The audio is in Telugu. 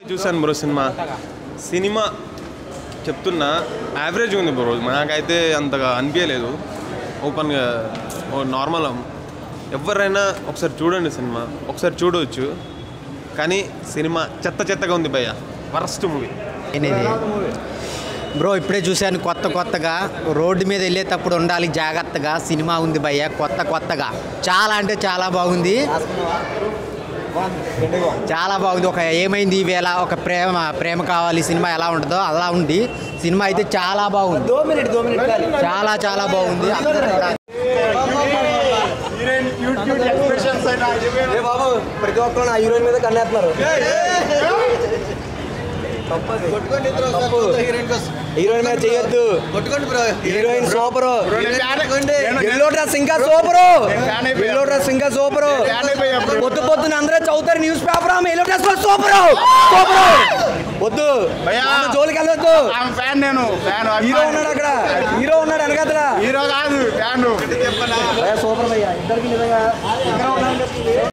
చూశాను బ్రో సినిమా సినిమా చెప్తున్నా యావరేజ్ ఉంది బ్రో నాకైతే అంతగా అనిపించలేదు ఓపెన్గా ఓ నార్మల్ ఎవరైనా ఒకసారి చూడండి సినిమా ఒకసారి చూడవచ్చు కానీ సినిమా చెత్త చెత్తగా ఉంది భయ్య వరస్ట్ మూవీ అనేది బ్రో ఇప్పుడే చూశాను కొత్త కొత్తగా రోడ్డు మీద వెళ్ళేటప్పుడు ఉండాలి జాగ్రత్తగా సినిమా ఉంది భయ్య కొత్త కొత్తగా చాలా అంటే చాలా బాగుంది చాలా బాగుంది ఒక ఏమైంది ఈవేళ ఒక ప్రేమ ప్రేమ కావాలి సినిమా ఎలా ఉంటుందో అలా ఉంది సినిమా అయితే చాలా బాగుంది చాలా చాలా బాగుంది అందరూ చూడాలి. ఏ బాబు ప్రతి ఒక్కరు నా హీరోయిన్ మీద కన్నేస్తున్నారు హీరోయిన్ మీద చేయొద్దు హీరోయిన్ సూపర్ ఎల్లో డ్రెస్ ఇంకా సూపర్ ఎల్లో డ్రెస్ ఇంకా సూపర్ పొద్దు పొద్దున అందరూ చదువుతారు న్యూస్ పేపర్ ఆమె ఎల్లో డ్రెస్ సూపర్ సూపర్ వద్దు ఆమె జోలికి వెళ్ళొద్దు ఫ్యాన్ నేను ఫ్యాన్ హీరో ఉన్నాడు అక్కడ హీరో ఉన్నాడు వెనకాతల హీరో కాదు ఫ్యాన్ సూపర్ భయ్యా ఇద్దరికి నిజంగా